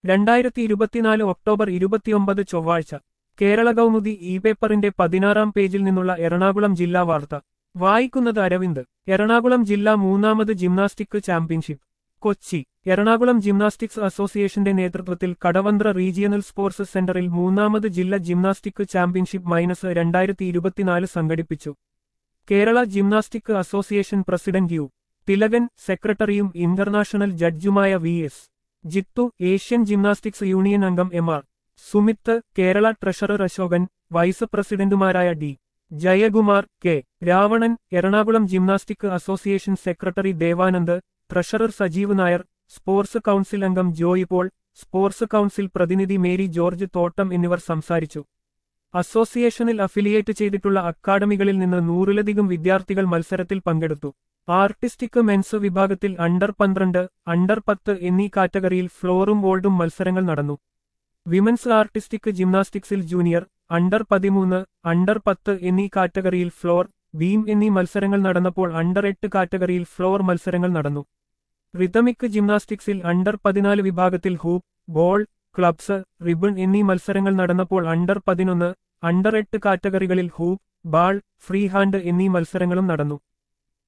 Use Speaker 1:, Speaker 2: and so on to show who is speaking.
Speaker 1: രണ്ടായിരത്തി ഇരുപത്തിനാല് ഒക്ടോബർ ഇരുപത്തിയൊമ്പത് ചൊവ്വാഴ്ച കേരള കൗമുദി ഇ പേപ്പറിന്റെ പതിനാറാം പേജിൽ നിന്നുള്ള എറണാകുളം ജില്ലാ വാർത്ത വായിക്കുന്നത് അരവിന്ദ് എറണാകുളം ജില്ലാ മൂന്നാമത് gymnastic championship Kochi Ernakulam gymnastics അസോസിയേഷന്റെ നേതൃത്വത്തിൽ കടവന്ത്ര റീജിയണൽ സ്പോർട്സ് സെന്ററിൽ മൂന്നാമത് ജില്ലാ ജിംനാസ്റ്റിക് ചാമ്പ്യൻഷിപ്പ് മൈനസ് രണ്ടായിരത്തി ഇരുപത്തിനാല് സംഘടിപ്പിച്ചു Kerala gymnastic association president U Thilakan സെക്രട്ടറിയും ഇന്റർനാഷണൽ ജഡ്ജുമായ V S Jithu Asian gymnastics union അംഗം M R Sumith Kerala treasurer Asokan vice പ്രസിഡന്റുമാരായ D Jayakumar K Ravanan Ernakulam gymnastic association secretary Devanand treasurer Sajeev Nair sports council അംഗം ജോയി പോൾ സ്പോർട്സ് കൗൺസിൽ പ്രതിനിധി മേരി ജോർജ് തോട്ടം എന്നിവർ സംസാരിച്ചു അസോസിയേഷനിൽ അഫിലിയേറ്റ് ചെയ്തിട്ടുള്ള അക്കാദമികളിൽ നിന്ന് നൂറിലധികം വിദ്യാർത്ഥികൾ മത്സരത്തിൽ പങ്കെടുത്തു ആർട്ടിസ്റ്റിക് മെൻസ് വിഭാഗത്തിൽ അണ്ടർ പന്ത്രണ്ട് അണ്ടർ പത്ത് എന്നീ കാറ്റഗറിയിൽ ഫ്ലോറും വോൾഡും മത്സരങ്ങൾ നടന്നു വിമൻസ് ആർട്ടിസ്റ്റിക് ജിംനാസ്റ്റിക്സിൽ ജൂനിയർ അണ്ടർ പതിമൂന്ന് അണ്ടർ പത്ത് എന്നീ കാറ്റഗറിയിൽ ഫ്ലോർ ബീം എന്നീ മത്സരങ്ങൾ നടന്നപ്പോൾ അണ്ടർ എട്ട് കാറ്റഗറിയിൽ ഫ്ലോർ മത്സരങ്ങൾ നടന്നു റിതമിക് ജിംനാസ്റ്റിക്സിൽ അണ്ടർ പതിനാല് വിഭാഗത്തിൽ ഹൂപ്പ് ബോൾ ക്ലബ്സ് റിബൺ എന്നീ മത്സരങ്ങൾ നടന്നപ്പോൾ അണ്ടർ പതിനൊന്ന് അണ്ടർ എട്ട് കാറ്റഗറികളിൽ ഹൂപ്പ് ബാൾ ഫ്രീ ഹാൻഡ് എന്നീ മത്സരങ്ങളും നടന്നു